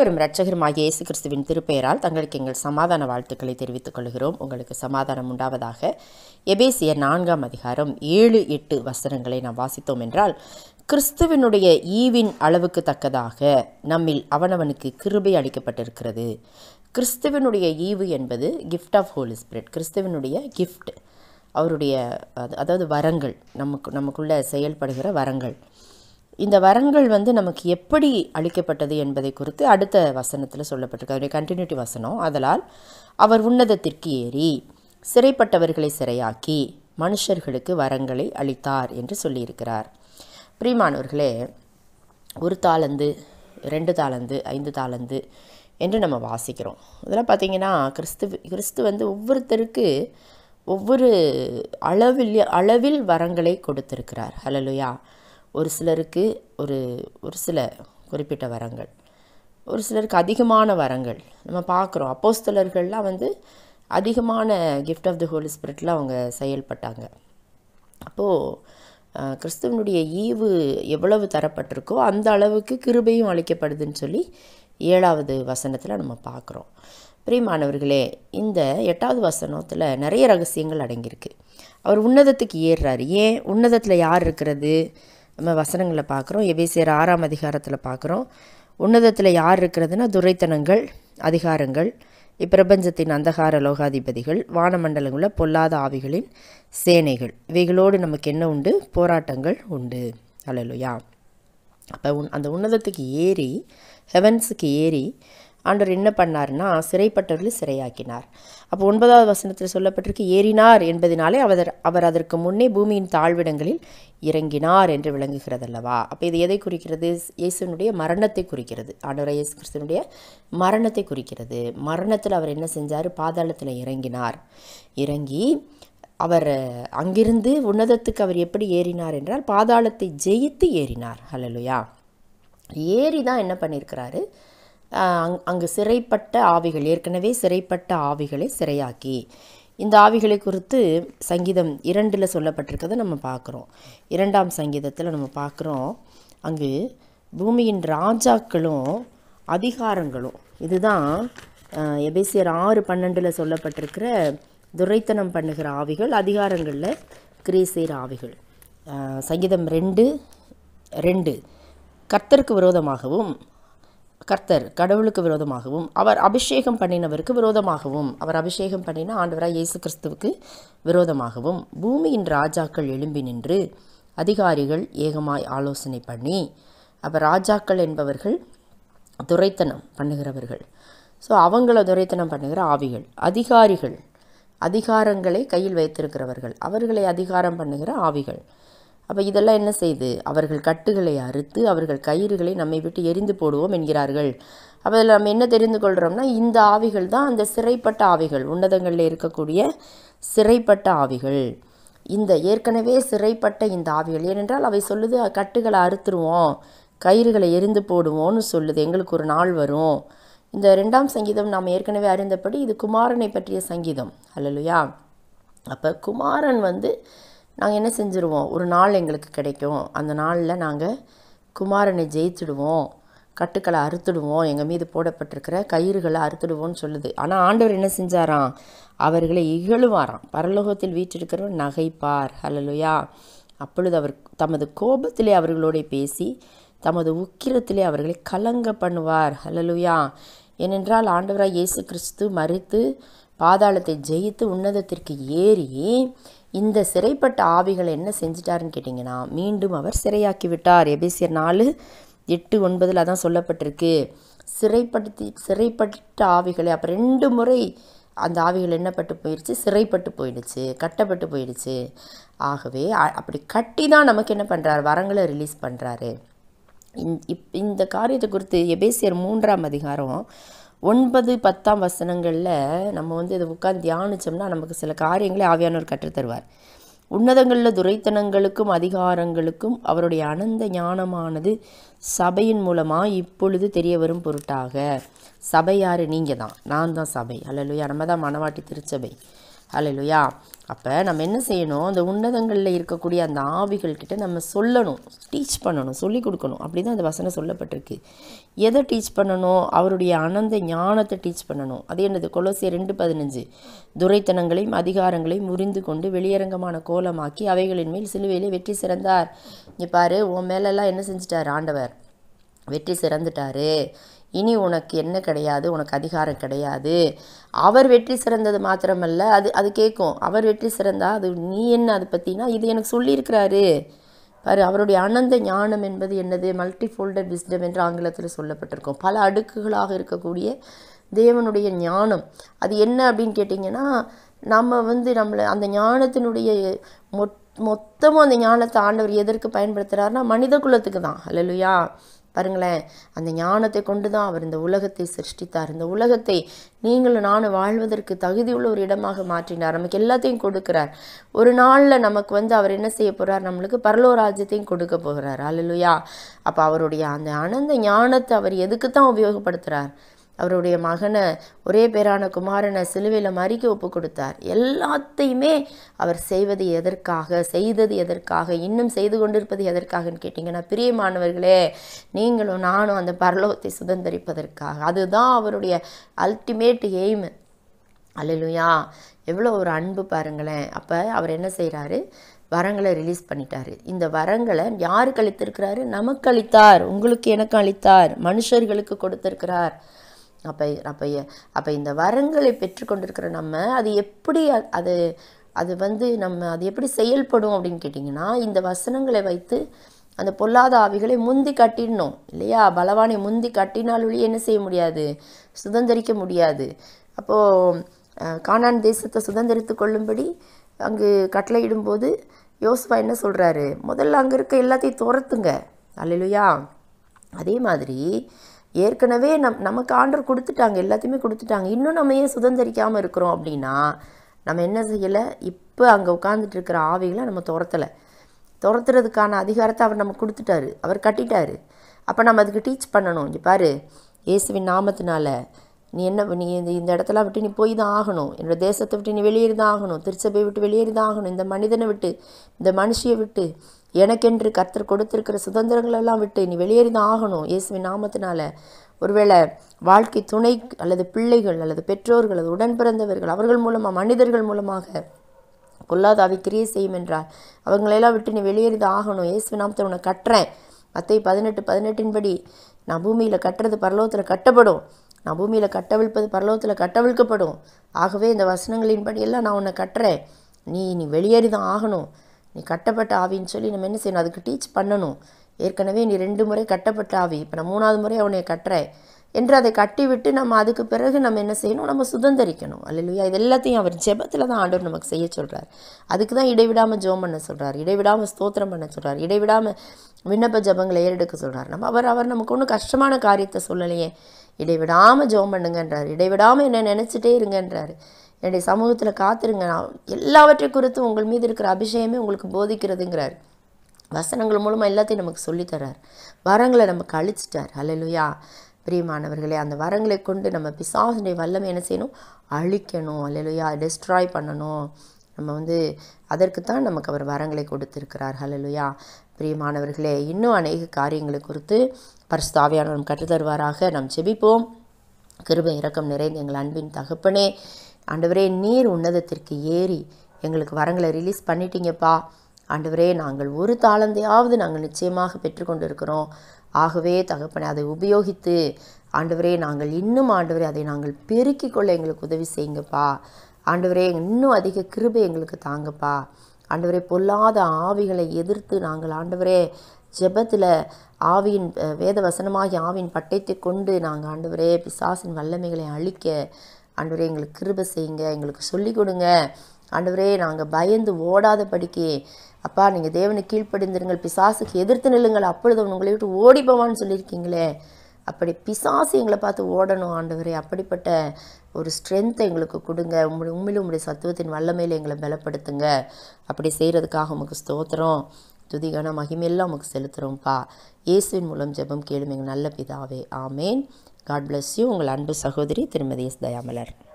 ஆண்டவரும் இரட்சகருமாகிய இயேசு கிறிஸ்துவின் திருப்பெயரால் தங்களுக்கு எங்கள் சமாதான வாழ்த்துக்களை தெரிவித்துக் கொள்கிறோம் உங்களுக்கு சமாதானம் உண்டாவதாக எபேசியர் நான்காம் அதிகாரம் ஏழு எட்டு வசனங்களை நாம் வாசித்தோம் என்றால் கிறிஸ்துவினுடைய ஈவின் அளவுக்கு தக்கதாக நம்மில் அவனவனுக்கு கிருபை அளிக்கப்பட்டிருக்கிறது கிறிஸ்துவனுடைய ஈவு என்பது கிஃப்ட் ஆஃப் ஹோலி ஸ்பிரிட் கிறிஸ்துவனுடைய கிஃப்ட் அவருடைய அது- அதாவது வரங்கள் நமக்கு நமக்குள்ள செயல்படுகிற வரங்கள் இந்த வரங்கள் வந்து நமக்கு எப்படி அளிக்கப்பட்டது என்பதை குறித்து அடுத்த வசனத்தில் சொல்லப்பட்டிருக்கு அதனுடைய கண்டினியூட்டி வசனம் அதனால் அவர் உன்னதத்திற்கு ஏறி சிறைப்பட்டவர்களை சிறையாக்கி மனுஷர்களுக்கு வரங்களை அளித்தார் என்று சொல்லியிருக்கிறார் பிரியமானவர்களே ஒரு தாளந்து ரெண்டு தாளந்து ஐந்து தாளந்து என்று நம்ம வாசிக்கிறோம் இதெல்லாம் பார்த்தீங்கன்னா கிறிஸ்து கிறிஸ்து வந்து ஒவ்வொருத்தருக்கு ஒவ்வொரு அளவில் அளவில் வரங்களை கொடுத்திருக்கிறார் ஹalleluya ஒரு சிலருக்கு ஒரு ஒரு சில குறிப்பிட்ட வரங்கள் ஒரு சிலருக்கு அதிகமான வரங்கள் நம்ம பார்க்குறோம் அப்போஸ்தலர்கள்லாம் வந்து அதிகமான கிஃப்ட் ஆஃப் தி ஹோலி ஸ்பிரிட்டில் அவங்க செயல்பட்டாங்க அப்போது கிறிஸ்துவனுடைய ஈவு எவ்வளவு தரப்பட்டிருக்கோ அந்த அளவுக்கு கிருபையும் அளிக்கப்படுதுன்னு சொல்லி ஏழாவது வசனத்தில் நம்ம பார்க்குறோம் பிரியமானவர்களே இந்த எட்டாவது வசனத்தில் நிறைய ரகசியங்கள் அடங்கியிருக்கு அவர் உன்னதத்துக்கு ஏறுறாரு ஏன் உன்னதத்தில் யார் இருக்கிறது நம்ம வசனங்களை பார்க்குறோம் எபேசியர் ஆறாம் அதிகாரத்தில் பார்க்குறோம் உன்னதத்தில் யார் இருக்கிறதுனா துரைத்தனங்கள் அதிகாரங்கள் இப்பிரபஞ்சத்தின் அந்தகார லோகாதிபதிகள் வானமண்டலங்களில் பொல்லாத ஆவிகளின் சேனைகள் இவைகளோடு நமக்கு என்ன உண்டு போராட்டங்கள் உண்டு அல்லலுயா அப்போ உன் அந்த உன்னதத்துக்கு ஏறி ஹெவன்ஸுக்கு ஏறி ஆண்டவர் என்ன பண்ணார்னா சிறைப்பட்டவர்களை சிறையாக்கினார் அப்போ ஒன்பதாவது வசனத்தில் சொல்லப்பட்டிருக்கு ஏறினார் என்பதினாலே அவர் அவர் அதற்கு முன்னே பூமியின் தாழ்விடங்களில் இறங்கினார் என்று விளங்குகிறதல்லவா அப்போ இது எதை குறிக்கிறது இயேசுனுடைய மரணத்தை குறிக்கிறது ஆண்டவர் இயேசு கிறிஸ்துவனுடைய மரணத்தை குறிக்கிறது மரணத்தில் அவர் என்ன செஞ்சார் பாதாளத்தில் இறங்கினார் இறங்கி அவர் அங்கிருந்து உன்னதத்துக்கு அவர் எப்படி ஏறினார் என்றால் பாதாளத்தை ஜெயித்து ஏறினார் ஹalleluya ஏறி தான் என்ன பண்ணியிருக்கிறாரு ஆஹ் அங் அங்கு சிறைப்பட்ட ஆவிகள் ஏற்கனவே சிறைப்பட்ட ஆவிகளை சிறையாக்கி இந்த ஆவிகளை குறித்து சங்கீதம் இரண்டில் சொல்லப்பட்டிருக்கிறத நம்ம பார்க்குறோம் இரண்டாம் சங்கீதத்தில் நம்ம பார்க்குறோம் அங்கு பூமியின் ராஜாக்களும் அதிகாரங்களும் இதுதான் ஆஹ் எபேசியர் ஆறு பன்னெண்டில் சொல்லப்பட்டிருக்கிற துரைத்தனம் பண்ணுகிற ஆவிகள் அதிகாரங்களில் கிரியை செய்கிற ஆவிகள் ஆஹ் சங்கீதம் ரெண்டு ரெண்டு கர்த்தருக்கு விரோதமாகவும் கர்த்தர் கடவுளுக்கு விரோதமாகவும் அவர் அபிஷேகம் பண்ணினவருக்கு விரோதமாகவும் அவர் அபிஷேகம் பண்ணின ஆண்டவராய் இயேசு கிறிஸ்துவுக்கு விரோதமாகவும் பூமியின் ராஜாக்கள் எழும்பி நின்று அதிகாரிகள் ஏகமாய் ஆலோசனை பண்ணி அப்போ ராஜாக்கள் என்பவர்கள் துரைத்தனம் பண்ணுகிறவர்கள் ஸோ அவங்கள துரைத்தனம் பண்ணுகிற ஆவிகள் அதிகாரிகள் அதிகாரங்களை கையில் வைத்திருக்கிறவர்கள் அவர்களை அதிகாரம் பண்ணுகிற ஆவிகள் அப்போ இதெல்லாம் என்ன செய்யுது அவர்கள் கட்டுகளை அறுத்து அவர்கள் கயிறுகளை நம்மை விட்டு எரிந்து போடுவோம் என்கிறார்கள் அப்போ இதில் நம்ம என்ன தெரிந்து கொள்கிறோம்னா இந்த ஆவிகள் தான் அந்த சிறைப்பட்ட ஆவிகள் உன்னதங்களில் இருக்கக்கூடிய சிறைப்பட்ட ஆவிகள் இந்த ஏற்கனவே சிறைப்பட்ட இந்த ஆவிகள் ஏனென்றால் அவை சொல்லுது கட்டுகளை அறுத்துருவோம் கயிறுகளை எரிந்து போடுவோம்னு சொல்லுது எங்களுக்கு ஒரு நாள் வரும் இந்த ரெண்டாம் சங்கீதம் நாம் ஏற்கனவே அறிந்தபடி இது குமாரனை பற்றிய சங்கீதம் அல்லலுயா அப்போ குமாரன் வந்து நாங்கள் என்ன செஞ்சுருவோம் ஒரு நாள் எங்களுக்கு கிடைக்கும் அந்த நாளில் நாங்கள் குமாரனை ஜெயிச்சிடுவோம் கட்டுக்களை அறுத்துடுவோம் எங்கள் மீது போடப்பட்டிருக்கிற கயிறுகளை அறுத்துடுவோம்னு சொல்லுது ஆனால் ஆண்டவர் என்ன செஞ்சாராம் அவர்களை இகழுவாராம் பரலோகத்தில் வீற்றிருக்கிறவர் நகைப்பார் ஹalleluya அப்பொழுது அவர் தமது கோபத்திலே அவர்களோட பேசி தமது உக்கிரத்திலே அவர்களை கலங்க பண்ணுவார் ஹalleluya ஏனென்றால் ஆண்டவராய் இயேசு கிறிஸ்து மறித்து பாதாளத்தை ஜெயித்து உன்னதத்திற்கு ஏறி இந்த சிறைப்பட்ட ஆவிகளை என்ன செஞ்சிட்டாருன்னு கேட்டிங்கன்னா மீண்டும் அவர் சிறையாக்கி விட்டார் எபேசியர் நாலு எட்டு ஒன்பதில் அதான் சொல்லப்பட்டிருக்கு சிறைப்படுத்தி சிறைப்பட்ட ஆவிகளை அப்போ ரெண்டு முறை அந்த ஆவிகள் என்னப்பட்டு போயிடுச்சு சிறைப்பட்டு போயிடுச்சு கட்டப்பட்டு போயிடுச்சு ஆகவே அ- அப்படி கட்டி தான் நமக்கு என்ன பண்ணுறாரு வரங்களை ரிலீஸ் பண்ணுறாரு இந்த இப் இந்த காரியத்தை குறித்து எபேசியர் மூன்றாம் அதிகாரம் ஒன்பது பத்தாம் வசனங்களில் நம்ம வந்து இதை உட்காந்து தியானிச்சோம்னா நமக்கு சில காரியங்களை ஆவியானவர் கற்றுத்தருவார் உன்னதங்களில் துரைத்தனங்களுக்கும் அதிகாரங்களுக்கும் அவருடைய அனந்த ஞானமானது சபையின் மூலமாக இப்பொழுது தெரிய வரும் பொருட்டாக சபை யார் நீங்கள் தான் நான் தான் சபை அல்லலுயா நம்ம தான் மணவாட்டி திருச்சபை ஹalleluya அப்போ நம்ம என்ன செய்யணும் அந்த உன்னதங்களில் இருக்கக்கூடிய அந்த ஆவிகள் கிட்ட நம்ம சொல்லணும் டீச் பண்ணணும் சொல்லி கொடுக்கணும் அப்படி தான் அந்த வசனம் சொல்லப்பட்டிருக்கு எதை டீச் பண்ணணும் அவருடைய அனந்த ஞானத்தை டீச் பண்ணணும் அது என்னது கொலோசியர் ரெண்டு பதினஞ்சு துரைத்தனங்களையும் அதிகாரங்களையும் முறிந்து கொண்டு வெளியரங்கமான கோலமாக்கி அவைகளின் மேல் சிலுவையிலே வெற்றி சிறந்தார் இங்கே பாரு உன் மேலெல்லாம் என்ன செஞ்சிட்டார் ஆண்டவர் வெற்றி சிறந்துட்டாரு இனி உனக்கு என்ன கிடையாது உனக்கு அதிகாரம் கிடையாது அவர் வெற்றி சிறந்தது மாத்திரமல்ல அது அது கேட்கும் அவர் வெற்றி சிறந்தா அது நீ என்ன அதை பற்றினா இது எனக்கு சொல்லியிருக்கிறாரு பாரு அவருடைய அனந்த ஞானம் என்பது என்னது மல்டி ஃபோல்டட் விஸ்டம் என்று ஆங்கிலத்தில் சொல்லப்பட்டிருக்கும் பல அடுக்குகளாக இருக்கக்கூடிய தேவனுடைய ஞானம் அது என்ன அப்படின்னு கேட்டிங்கன்னா நம்ம வந்து நம்மளை அந்த ஞானத்தினுடைய மொத் மொத்தமும் அந்த ஞானத்தை ஆண்டவர் எதற்கு பயன்படுத்துகிறாருன்னா மனித குலத்துக்கு தான் அல்லலுயா பாருங்களேன் அந்த ஞானத்தை கொண்டு தான் அவர் இந்த உலகத்தை சிருஷ்டித்தார் இந்த உலகத்தை நீங்களும் நானும் வாழ்வதற்கு தகுதியுள்ள ஒரு இடமாக மாற்றினார் நமக்கு எல்லாத்தையும் கொடுக்கிறார் ஒரு நாளில் நமக்கு வந்து அவர் என்ன செய்ய போகிறார் நம்மளுக்கு பரலோ ராஜ்யத்தையும் கொடுக்க போகிறார் அல்லலுயா அப்போ அவருடைய அந்த அனந்த ஞானத்தை அவர் எதுக்கு தான் உபயோகப்படுத்துகிறார் அவருடைய மகனை ஒரே பேரான குமாரனை சிலுவையில் மறிக்க ஒப்பு கொடுத்தார் எல்லாத்தையுமே அவர் செய்வது எதற்காக செய்தது எதற்காக இன்னும் செய்து கொண்டிருப்பது எதற்காகன்னு கேட்டிங்கன்னா பிரியமானவர்களே நீங்களும் நானும் அந்த பரலோகத்தை சுதந்திரிப்பதற்காக அதுதான் அவருடைய அல்டிமேட் எய்ம் அல்லலுயா எவ்வளோ ஒரு அன்பு பாருங்களேன் அப்போ அவர் என்ன செய்கிறாரு வரங்களை ரிலீஸ் பண்ணிட்டாரு இந்த வரங்களை யாருக்கு அளித்திருக்கிறாரு நமக்கு அளித்தார் உங்களுக்கு எனக்கு அளித்தார் மனுஷர்களுக்கு கொடுத்திருக்கிறார் அப்போ அப்போ அப்போ இந்த வரங்களை பெற்றுக்கொண்டிருக்கிற நம்ம அது எப்படி அ- அது அது வந்து நம்ம அது எப்படி செயல்படும் அப்படின்னு கேட்டிங்கன்னா இந்த வசனங்களை வைத்து அந்த பொல்லாத ஆவிகளை முந்தி கட்டிடணும் இல்லையா பலவானை முந்தி கட்டினால் ஒழிய என்ன செய்ய முடியாது சுதந்திரிக்க முடியாது அப்போது கானான் தேசத்தை சுதந்திரித்து கொள்ளும்படி அங்கு கட்டளையிடும்போது யோசுவா என்ன சொல்கிறாரு முதல்ல அங்கே இருக்க எல்லாத்தையும் துரத்துங்க அல்லையா அதே மாதிரி ஏற்கனவே நம் நமக்கு ஆண்டர் கொடுத்துட்டாங்க எல்லாத்தையுமே கொடுத்துட்டாங்க இன்னும் நம்ம ஏன் சுதந்திரிக்காமல் இருக்கிறோம் அப்படின்னா நம்ம என்ன செய்யலை இப்போ அங்கே உட்காந்துட்டு இருக்கிற ஆவிகளை நம்ம துரத்தலை துரத்துறதுக்கான அதிகாரத்தை அவர் நமக்கு கொடுத்துட்டாரு அவர் கட்டிட்டாரு அப்போ நம்ம அதுக்கு டீச் பண்ணணும் இங்கே பாரு இயேசுவின் நாமத்தினால நீ என்ன நீ இந்த இந்த இடத்துல விட்டு நீ போய் தான் ஆகணும் என்னோட தேசத்தை விட்டு நீ வெளியேறி தான் ஆகணும் திருச்சபையை விட்டு வெளியேறி தான் ஆகணும் இந்த மனிதனை விட்டு இந்த மனுஷியை விட்டு எனக்கென்று கர்த்தர் கொடுத்திருக்கிற சுதந்திரங்கள் எல்லாம் விட்டு நீ வெளியேறி தான் ஆகணும் இயேசுவின் நாமத்தினால ஒருவேளை வாழ்க்கை துணை அல்லது பிள்ளைகள் அல்லது பெற்றோர்கள் அல்லது உடன் பிறந்தவர்கள் அவர்கள் மூலமாக மனிதர்கள் மூலமாக பொல்லாத அவை கிரியை செய்யும் என்றார் அவங்களெல்லாம் விட்டு நீ வெளியேறிது ஆகணும் இயேசு நாமத்தை உன்னை கட்டுறேன் மத்தை பதினெட்டு பதினெட்டின்படி நான் பூமியில் கட்டுறது பரலோகத்தில் கட்டப்படும் நான் பூமியில் கட்டவிழ்ப்பது பரலோகத்தில் கட்டவிழ்க்கப்படும் ஆகவே இந்த வசனங்களின்படி எல்லாம் நான் உன்னை கட்டுறேன் நீ நீ வெளியேறி தான் ஆகணும் நீ கட்டப்பட்ட ஆவின்னு சொல்லி நம்ம என்ன செய்யணும் அதுக்கு டீச் பண்ணணும் ஏற்கனவே நீ ரெண்டு முறை கட்டப்பட்ட ஆவி இப்போ நான் மூணாவது முறை அவனை கட்டுறேன் என்று அதை கட்டிவிட்டு நம்ம அதுக்கு பிறகு நம்ம என்ன செய்யணும் நம்ம சுதந்திரிக்கணும் அல்லையா இது எல்லாத்தையும் அவர் ஜெபத்தில் தான் ஆண்டவர் நமக்கு செய்ய சொல்கிறார் அதுக்கு தான் இடைவிடாமல் ஜெபம் பண்ண சொல்கிறார் இடைவிடாமல் ஸ்தோத்திரம் பண்ண சொல்கிறார் இடைவிடாமல் விண்ணப்ப ஜெபங்களை ஏறெடுக்க சொல்கிறார் நம்ம அவர் அவர் நமக்கு ஒன்றும் கஷ்டமான காரியத்தை சொல்லலையே இடைவிடாமல் ஜெபம் பண்ணுங்கன்றார் இடைவிடாமல் என்ன நினச்சிட்டே இருங்கன்றார் என்னுடைய சமூகத்தில் காத்துருங்க நான் எல்லாவற்றை குறித்து உங்கள் மீது இருக்கிற அபிஷேகமே உங்களுக்கு போதிக்கிறதுங்கிறார் வசனங்கள் மூலமாக எல்லாத்தையும் நமக்கு சொல்லித்தரார் வரங்களை நமக்கு அழிச்சிட்டார் அல்லையா பிரியமானவர்களே அந்த வரங்களை கொண்டு நம்ம பிசாசுடைய வல்லமை என்ன செய்யணும் அழிக்கணும் அல்லையா டெஸ்ட்ராய் பண்ணணும் நம்ம வந்து அதற்கு தான் நமக்கு அவர் வரங்களை கொடுத்திருக்கிறார் ஹalleluya பிரியமானவர்களே இன்னும் அநேக காரியங்களை குறித்து பரிசுத்தாவியானவர் நம்ம கற்றுத்தருவாராக நாம் செபிப்போம் கிருபை இரக்கம் நிறைந்த எங்கள் அன்பின் தகப்பனே ஆண்டவரே நீர் உன்னதத்திற்கு ஏறி எங்களுக்கு வரங்களை ரிலீஸ் பண்ணிட்டீங்கப்பா ஆண்டவரே நாங்கள் ஒரு தாளந்தையாவது நாங்கள் நிச்சயமாக பெற்றுக்கொண்டு இருக்கிறோம் ஆகவே தகப்பனே அதை உபயோகித்து ஆண்டவரே நாங்கள் இன்னும் ஆண்டவரே அதை நாங்கள் பெருக்கிக் கொள்ள எங்களுக்கு உதவி செய்யுங்கப்பா ஆண்டவரே இன்னும் அதிக கிருபை எங்களுக்கு தாங்கப்பா ஆண்டவரே பொல்லாத ஆவிகளை எதிர்த்து நாங்கள் ஆண்டவரே ஜெபத்தில் ஆவியின் அஹ், வேத வசனமாகி ஆவியின் பட்டயத்தை கொண்டு நாங்கள் ஆண்டவரே பிசாசின் வல்லமைகளை அழிக்க ஆண்டவரே எங்களுக்கு கிருபை செய்யுங்க எங்களுக்கு சொல்லிக் கொடுங்க ஆண்டவரே நாங்கள் பயந்து ஓடாத படிக்கு அப்பா நீங்கள் தேவனுக்கு கீழ்ப்படிந்திருங்கள் பிசாசுக்கு எதிர்த்து நில்லுங்கள் அப்பொழுது அவன் உங்களை விட்டு ஓடி போவான்னு சொல்லியிருக்கீங்களே அப்படி பிசாசு எங்களை பார்த்து ஓடணும் ஆண்டவரே அப்படிப்பட்ட ஒரு ஸ்ட்ரென்த்தை எங்களுக்கு கொடுங்க உங்களுடைய உண்மையிலும் உங்களுடைய சத்துவத்தின் வல்லமையில் எங்களை பலப்படுத்துங்க அப்படி செய்கிறதுக்காக உமக்கு ஸ்தோத்திரம் துதிகான மகிமையெல்லாம் உமக்கு செலுத்துகிறோம்ப்பா இயேசுவின் மூலம் ஜெபம் கேளும் எங்கள் நல்ல பிதாவே ஆமேன் காட் bless யூ உங்கள் அன்பு சகோதரி திருமதி எஸ் தயாமலர்